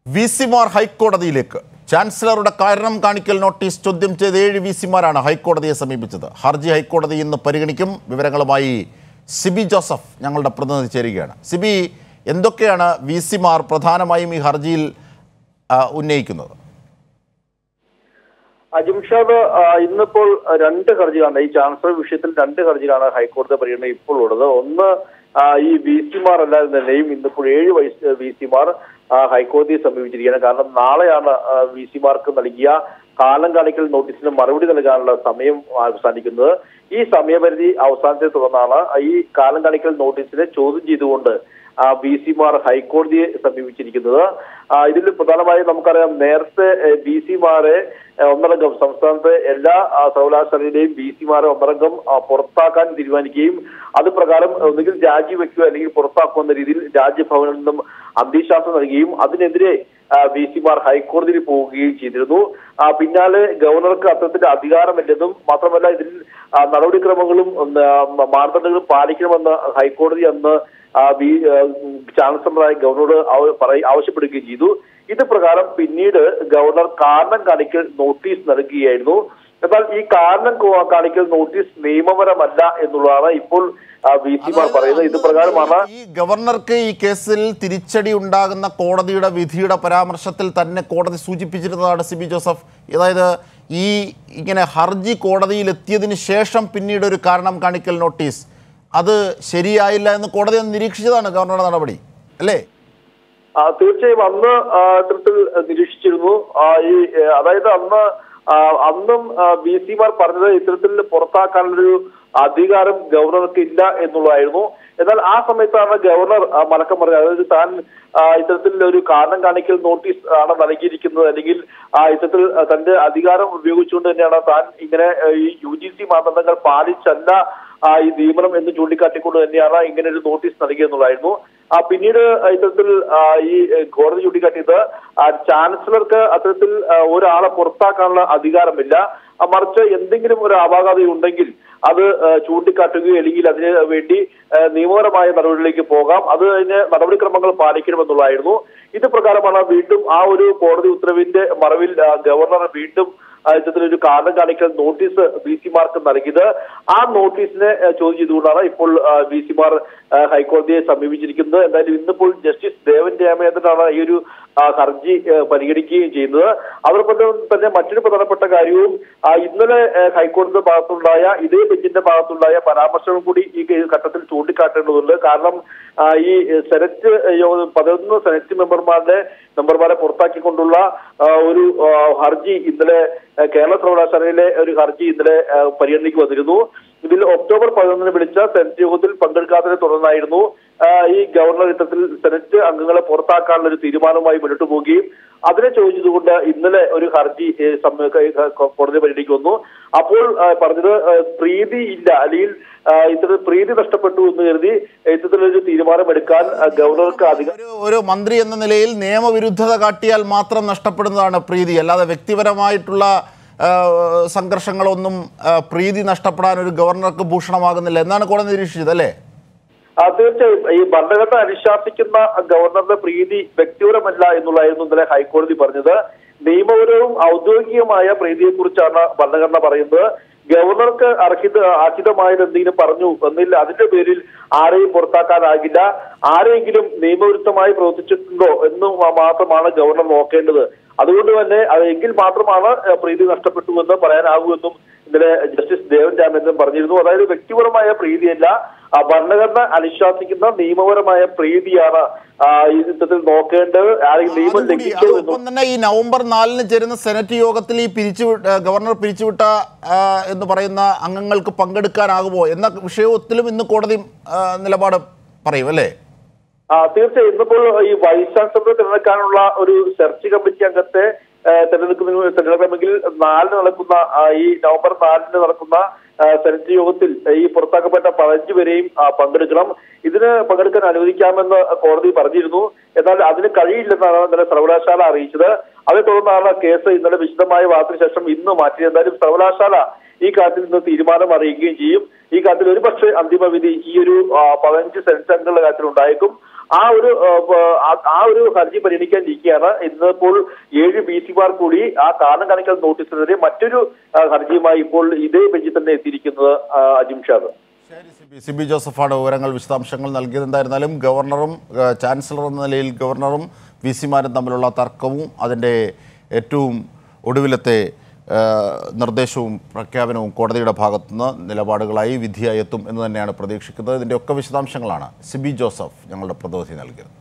V സിമാർ ഹൈക്കോടതിയിലേക്ക് ചാൻസലറുടെ കാരണം കാണിക്കൽ notice ചോദ്യം ചെയ്ത ഏഴ് വി സിമാരാണ് ഹൈക്കോടതിയെ സമീപിച്ചത് ഹർജി ഹൈക്കോടതി ഇന്ന് പരിഗണിക്കും വിവരങ്ങളുമായി സിബി ജോസഫ് ഞങ്ങളുടെ പ്രതിനിധി ചേരുകയാണ് സിബി എന്തൊക്കെയാണ് വി സിമാർ പ്രധാനമായും ഈ ഹർജിയിൽ ആ, ഉന്നയിക്കുന്നത് അജിംഷാദ് ആ, ഇന്നിപ്പോൾ രണ്ട് ഹർജികളാണ് ഈ ചാൻസലർ വിഷയത്തിൽ രണ്ട് ഹർജികളാണ് ഹൈക്കോടതി പരിഗണന ഇപ്പോൾ ഉള്ളത് ഒന്ന് ആ, ഈ വി സിമാർ അല്ലാതെ തന്നെയും ഇന്നിപ്പോൾ ഏഴ് വയസ്സ് വി സിമാർ ഹൈക്കോടതിയെ സമീപിച്ചിരിക്കുകയാണ് കാരണം നാളെയാണ് വി സിമാർക്ക് നൽകിയ കാലം കാണിക്കൽ നോട്ടീസിന് മറുപടി നൽകാനുള്ള സമയം അവസാനിക്കുന്നത് ഈ സമയപരിധി അവസാനത്തെ തുടർന്നാണ് ഈ കാലം കാണിക്കൽ നോട്ടീസിനെ ചോദ്യം ചെയ്തുകൊണ്ട് വി സിമാർ ഹൈക്കോടതിയെ സമീപിച്ചിരിക്കുന്നത് ആ, ഇതിൽ പ്രധാനമായും നമുക്കറിയാം നേരത്തെ ബി സിമാരെ ഒന്നടങ്കം സംസ്ഥാനത്തെ എല്ലാ ആ, സർവകലാശാലയിലെയും ബി സിമാരെ ഒന്നടങ്കം ആ, പുറത്താക്കാൻ തീരുമാനിക്കുകയും അത് പ്രകാരം ഒന്നുകിൽ രാജിവെക്കുക അല്ലെങ്കിൽ പുറത്താക്കുക എന്ന രീതിയിൽ രാജ്യഭവനിൽ നിന്നും അന്ത്യശാസനം നൽകുകയും അതിനെതിരെ ബി സിമാർ ഹൈക്കോടതിയിൽ പോവുകയും ചെയ്തിരുന്നു ആ, പിന്നാലെ ഗവർണർക്ക് അത്തരത്തിന്റെ അധികാരമില്ലെന്നും മാത്രമല്ല ഇതിൽ ആ, നടപടിക്രമങ്ങളും ഉം, ആ, മാനദണ്ഡങ്ങളും പാലിക്കണമെന്ന് ഹൈക്കോടതി അന്ന് ആ, ബി ആ, ചാൻസലറായ ഗവർണറോട് ആവ- പറയ- ആവശ്യപ്പെടുകയും ചെയ്തു ഇത് പ്രകാരം പിന്നീട് ഗവർണർ കാരണം കാണിക്കൽ നോട്ടീസ് നൽകുകയായിരുന്നു എന്നാൽ ഈ കാരണം കോ- കാണിക്കൽ നോട്ടീസ് നിയമപരമല്ല എന്നുള്ളതാണ് ഇപ്പോൾ വി സിമാർ പറയുന്നത് ഇത് പ്രകാരമാണ് ഈ ഗവർണർക്ക് ഈ കേസിൽ തിരിച്ചടി ഉണ്ടാകുന്ന കോടതിയുടെ വിധിയുടെ പരാമർശത്തിൽ തന്നെ കോടതി സൂചിപ്പിച്ചിരുന്നതാണ് സിബി ജോസഫ് അതായത് ഈ ഇങ്ങനെ ഹർജി കോടതിയിൽ എത്തിയതിന് ശേഷം പിന്നീട് ഒരു കാരണം കാണിക്കൽ നോട്ടീസ് അത് ശരിയായില്ല എന്ന് കോടതി അന്ന് നിരീക്ഷിച്ചതാണ് ഗവർണറുടെ നടപടി അല്ലേ ആ, തീർച്ചയായും അന്ന് ആ, ഇത്തരത്തിൽ നിരീക്ഷിച്ചിരുന്നു ആ, ഈ ഏ, അതായത് അന്ന് ആ, അന്നും ബി സിമാർ പറഞ്ഞത് ഇത്തരത്തിൽ പുറത്താക്കാനുള്ളൊരു അധികാരം ഗവർണർക്ക് ഇല്ല എന്നുള്ളതായിരുന്നു എന്നാൽ ആ സമയത്താണ് ഗവർണർ ആ, മലക്കം പറഞ്ഞത് അതായത് താൻ ആ, ഇത്തരത്തിൽ ഒരു കാരണം കാണിക്കൽ നോട്ടീസ് ആണ് നൽകിയിരിക്കുന്നത് അല്ലെങ്കിൽ ആ, ഇത്തരത്തിൽ ആ, തന്റെ അധികാരം ഉപയോഗിച്ചുകൊണ്ട് തന്നെയാണ് താൻ ഇങ്ങനെ ആ, ഈ യു ജി സി മാനദണ്ഡങ്ങൾ പാലിച്ചല്ല ആ, ഈ നിയമനം എന്ന് ചൂണ്ടിക്കാട്ടിക്കൊണ്ട് തന്നെയാണ് ഇങ്ങനെ ഒരു നോട്ടീസ് നൽകിയെന്നുള്ളതായിരുന്നു ആ പിന്നീട് ഇത്തരത്തിൽ ആ, ഈ ഏഹ്, കോടതി ചൂണ്ടിക്കാട്ടിയത് ആ, ചാൻസലർക്ക് അത്തരത്തിൽ ആ, ഒരാളെ പുറത്താക്കാനുള്ള അധികാരമില്ല ആ, മറിച്ച് എന്തെങ്കിലും ഒരു അപാകത ഉണ്ടെങ്കിൽ അത് ആ, ചൂണ്ടിക്കാട്ടുകയോ അല്ലെങ്കിൽ അതിന് വേണ്ടി ആ, നിയമപരമായ നടപടികളിലേക്ക് പോകാം അത് അതിന് നടപടിക്രമങ്ങൾ പാലിക്കണമെന്നുള്ളതായിരുന്നു ഇത് പ്രകാരമാണ് വീണ്ടും ആ ഒരു കോടതി ഉത്തരവിന്റെ മറവിൽ ആ, ഗവർണർ വീണ്ടും ആ, ഇത്തരത്തിലൊരു കാരണം കാണിക്കൽ നോട്ടീസ് ബി സിമാർക്ക് നൽകിയത് ആ നോട്ടീസിനെ ആ, ചോദ്യം ചെയ്തുകൊണ്ടാണ് ഇപ്പോൾ ബി സിമാർ ഹൈക്കോടതിയെ സമീപിച്ചിരിക്കുന്നത് എന്തായാലും ഇന്നിപ്പോൾ ജസ്റ്റിസ് ദേവൻ രാമചന്ദ്രനാണ് ഈ ഒരു ആ, ഹർജി ആ, പരിഗണിക്കുകയും ചെയ്യുന്നത് അതോടൊപ്പം തന്നെ മറ്റൊരു പ്രധാനപ്പെട്ട കാര്യവും ആ, ഇന്നലെ ആ, ഹൈക്കോടതിയുടെ ഭാഗത്തുണ്ടായ ഇതേ ബെഞ്ചിന്റെ ഭാഗത്തുണ്ടായ പരാമർശവും കൂടി ഈ ഘട്ടത്തിൽ ചൂണ്ടിക്കാട്ടേണ്ടതുണ്ട് കാരണം ആ, ഈ സെനറ്റ് യോഗ- പതിനൊന്ന് സെനറ്റ് മെമ്പർമാരുടെ മെമ്പർമാരെ പുറത്താക്കിക്കൊണ്ടുള്ള ആ, ഒരു ആ, ഹർജി ഇന്നലെ ആ, കേരള സർവകലാശാലയിലെ ഒരു ഹർജി ഇന്നലെ ആ, പരിഗണനയ്ക്ക് വന്നിരുന്നു ഇതിൽ ഒക്ടോബർ പതിനൊന്നിന് വിളിച്ച സെനറ്റ് യോഗത്തിൽ പങ്കെടുക്കാത്തതിനെ തുടർന്നായിരുന്നു ആ, ഈ ഗവർണർ ഇത്തരത്തിൽ സെനറ്റ് അംഗങ്ങളെ പുറത്താക്കാനുള്ള ഒരു തീരുമാനവുമായി മുന്നോട്ട് പോവുകയും അതിനെ ചോദിച്ചതുകൊണ്ട് ഇന്നലെ ഒരു ഹർജി ഏ, സമ്മ- ക- ക- കോടതി പരിഗണിക്ക് വന്നു അപ്പോൾ ആ, പറഞ്ഞത് ആ, പ്രീതി ഇല്ല അല്ലെങ്കിൽ ആ, ഇത്തരത്തിൽ പ്രീതി നഷ്ടപ്പെട്ടു എന്ന് കരുതി ഇത്തരത്തിലൊരു തീരുമാനമെടുക്കാൻ ആ, ഗവർണർക്ക് അധികാരം ഒരു ഒരു മന്ത്രി എന്ന നിലയിൽ നിയമവിരുദ്ധത കാട്ടിയാൽ മാത്രം നഷ്ടപ്പെടുന്നതാണ് പ്രീതി അല്ലാതെ വ്യക്തിപരമായിട്ടുള്ള ആ, സംഘർഷങ്ങളൊന്നും ആ, പ്രീതി നഷ്ടപ്പെടാൻ ഒരു ഗവർണർക്ക് ഭൂഷണമാകുന്നില്ല എന്നാണ് കോടതി നിരീക്ഷിച്ചത് അല്ലേ ആ, തീർച്ചയായും ഈ ഭരണഘടന അനുശാസിക്കുന്ന ഗവർണറുടെ പ്രീതി വ്യക്തിപരമല്ല എന്നുള്ളതായിരുന്നു ഇന്നലെ ഹൈക്കോടതി പറഞ്ഞത് നിയമപരവും ഔദ്യോഗികമായ പ്രീതിയെ കുറിച്ചാണ് ഭരണഘടന പറയുന്നത് ഗവർണർക്ക് അർഹിത അർഹിതമായത് എന്തെങ്കിലും പറഞ്ഞു എന്നില്ല അതിന്റെ പേരിൽ ആരെയും പുറത്താക്കാനാകില്ല ആരെങ്കിലും നിയമവിരുദ്ധമായി പ്രവർത്തിച്ചിട്ടുണ്ടോ എന്ന് മാ- മാത്രമാണ് ഗവർണർ നോക്കേണ്ടത് അതുകൊണ്ട് തന്നെ അത് എങ്കിൽ മാത്രമാണ് ഏഹ്, പ്രീതി നഷ്ടപ്പെട്ടു എന്ന് പറയാനാകൂ എന്നും ഇന്നലെ ജസ്റ്റിസ് ദേവൻ രാമേന്ദ്രൻ പറഞ്ഞിരുന്നു അതായത് വ്യക്തിപരമായ പ്രീതിയല്ല ആ ഭരണഘടന അനുശാസിക്കുന്ന നിയമപരമായ പ്രീതിയാണ് ആ, ഈ ഇത്തരത്തിൽ നോക്കേണ്ടത് ആരെങ്കിലും നിയമം അതുകൂടി, ലംഘിച്ചോ എന്നും അതോടൊപ്പം തന്നെ ഈ നവംബർ നാലിന് ചേരുന്ന സെനറ്റ് യോഗത്തിൽ ഈ പിരിച്ചുവിട്ട ഗവർണർ പിരിച്ചുവിട്ട ആ, എന്ന് പറയുന്ന അംഗങ്ങൾക്ക് പങ്കെടുക്കാനാകുമോ എന്ന വിഷയത്തിലും ഇന്ന് കോടതി ആ, നിലപാട് പറയും അല്ലേ ആ തീർച്ചയായും ഇന്നിപ്പോൾ ഈ വൈസ് ചാൻസലറെ തിരഞ്ഞെടുക്കാനുള്ള ഒരു സെർച്ച് കമ്മിറ്റി അംഗത്തെ ആ, തിരഞ്ഞെടുക്കുന്ന തിരഞ്ഞെടുക്കണമെങ്കിൽ നാലിന് നടക്കുന്ന ആ, ഈ നവംബർ നാലിന് നടക്കുന്ന ആ, സെനറ്റ് യോഗത്തിൽ ഈ പുറത്താക്കപ്പെട്ട പതിനഞ്ച് പേരെയും ആ, പങ്കെടുക്കണം ഇതിന് പങ്കെടുക്കാൻ അനുവദിക്കാമെന്ന് കോടതി പറഞ്ഞിരുന്നു എന്നാൽ അതിന് കഴിയില്ലെന്നാണ് ഇന്നലെ സർവകലാശാല അറിയിച്ചത് അതേ തുടർന്നാണ് കേസ് ഇന്നലെ വിശദമായ വാദത്തിന് ശേഷം ഇന്ന് മാറ്റിയത് എന്തായാലും സർവകലാശാല ഈ കാര്യത്തിൽ നിന്ന് തീരുമാനം അറിയിക്കുകയും ചെയ്യും ഈ കാര്യത്തിൽ ഒരുപക്ഷെ അന്തിമ വിധി ഈ ഒരു ആ, പതിനഞ്ച് സെനറ്റ് അംഗങ്ങളുടെ കാര്യത്തിൽ ഉണ്ടായേക്കും ആ ഒരു ആ, ആ- ആ ഒരു ഹർജി പരിഗണിക്കാനിരിക്കുകയാണ് ഇന്നിപ്പോൾ ഏഴ് ബി സിമാർ കൂടി ആ കാരണം കാണിക്കൽ നോട്ടീസിനെതിരെ മറ്റൊരു ആ, ഹർജിയുമായി ഇപ്പോൾ ഇതേ ബെഞ്ചിൽ തന്നെ എത്തിയിരിക്കുന്നത് ആ, അജിംഷാദ് ശരി സിബി സിബി ജോസഫാണ് വിവരങ്ങൾ വിശദാംശങ്ങൾ നൽകിയത് എന്തായിരുന്നാലും ഗവർണറും ഏഹ്, ചാൻസലർ എന്ന നിലയിൽ ഗവർണറും വി സിമാരും തമ്മിലുള്ള തർക്കവും അതിൻ്റെ ഏറ്റവും ഒടുവിലത്തെ ഏഹ്, നിർദ്ദേശവും പ്രഖ്യാപനവും കോടതിയുടെ ഭാഗത്തുനിന്ന് നിലപാടുകളായി വിധിയായി എത്തും എന്ന് തന്നെയാണ് പ്രതീക്ഷിക്കുന്നത് ഇതിൻ്റെ ഒക്കെ വിശദാംശങ്ങളാണ് സിബി ജോസഫ് ഞങ്ങളുടെ പ്രതിനിധി നൽകിയത്